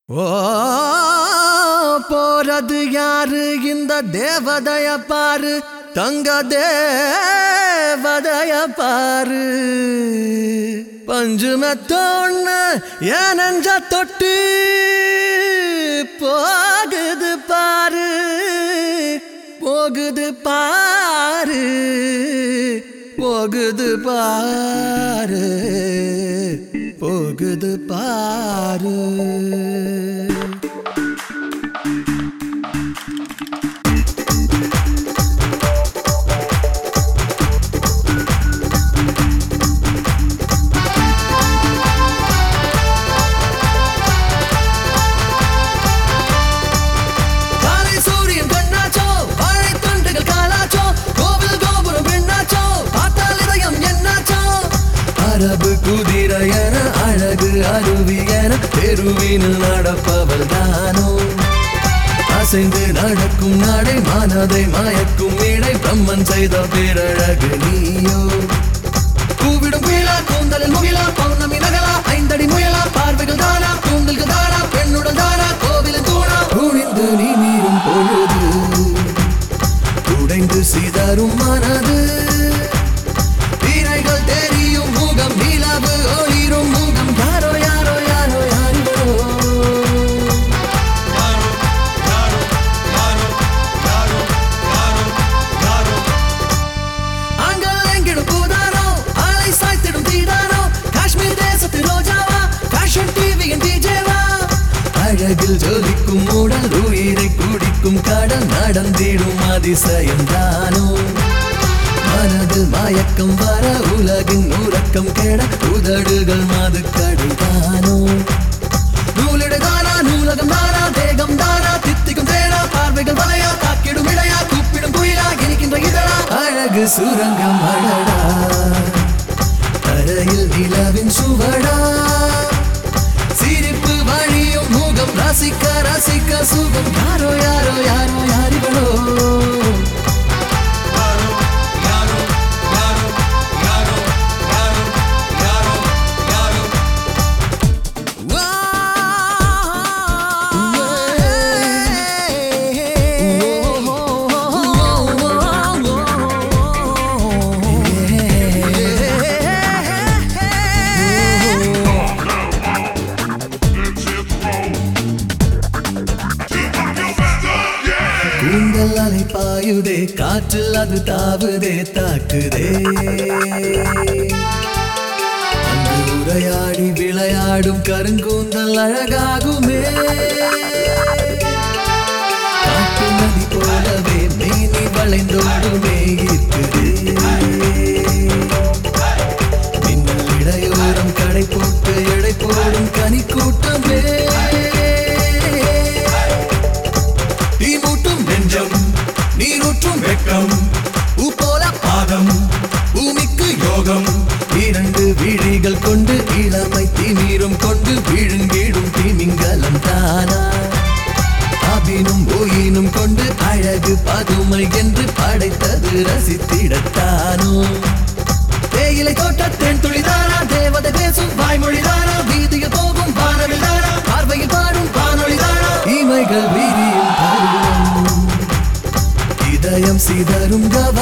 ஓ போறது யாரு இந்த தேவதைய பாரு தங்க தேவதைய பாரு பஞ்சு மெத்தோன்னு என் நெஞ்ச தொட்டு போகுது பாரு போகுது பாரு போகுது பாரு போகுது பாரு காலை சூரியன் கண்ணாச்சோ வாழை தண்டுகள் காலாச்சோ கோவில் கோபுரம் பெண்ணாச்சோ பார்த்தால் இதயம் என்னாச்சோ அரபு குதிரை என அழகு அருவி என தெருவினில் நடப்பவள் தானோ அசைந்து நடக்கும் நடை மனதை மயக்கும் இடை பிரம்மன் செய்த பேரழகு நீயோ கூவிடும் குயிலா கூந்தலில் முகிலா பௌர்ணமி நகலா ஐந்தடி முயலா பார்வைகள் தானா கூந்தல்கள் தானா பெண்ணுடல் தானா கோவிலின் தூணா குனிந்து நீ மீறும் பொழுது உடைந்து சிதறும் மனது வீரைகள் தெரியும் முகம் நிலவு ஒளிரும் முகம் யாரோ யாரோ யாரோ யாரோ அங்கள் எங்கிடும் பூதானோ ஆளை சாய்த்திடும் தீதானோ காஷ்மீர் தேசத்து ரோஜாவா ஃபேஷன் டிவியின் டிஜேவா அழகில் ஜொலிக்கும் உடல் உயிரை குடிக்கும் கடல் நடந்திடும் அதிசயம் தானோ மனதில் மயக்கம் வர உலகின் உறக்கம் கெட உதடுகள் மது கடுதானோ நூலிடு தானா நூலகம் தானா தேகம் தானா தித்திக்கும் தேனா பார்வைகள் வலையா தாக்கிடும் இடையா கூப்பிடும் குயிலா இனிக்கின்ற இதழா அழகு சுரங்கம் அழடா தரையில் நிலவின் சுவடா சிரிப்பு வழியும் முகம் ரசிக்க ரசிக்க சுகம் யாரோ யாரோ யாரோ யாரிவளோ கூந்தல் அலை பாயுதே காற்றில் அது தாவுதே தாக்குதே அங்கு உரையாடி விளையாடும் கருங்கூந்தல் அழகாகுமே காட்டு நதி போலவே மேனி வளைந்தோடுமே ஈர்க்குதே மின்னல் இடையோரம் கடை போட்டு எடை போடும் கனி கூட்டமே தீ மூட்டும் நெஞ்சம் நீரூற்றும் வெட்கம் பூ போல பாதம் பூமிக்கு யோகம் இரண்டு விழிகள் கொண்டு இளமை தீநீரும் கொண்டு விழுங்கிடும் தீமிங்கலம் தானா அபினும் ஓயினும் கொண்டு அழகு பதுமை என்று படைத்தது ரசித்திடத்தானோ தேயிலை தோட்ட தென் துளிதானா தேவதை பேசும் வாய்மொழிதானா வீதியில் போகும் வானவில் தானா பார்வையில் பாடும் வானொலிதானா இமைகள் வீரியும் பருவம் இதயம் சிதறும் கவ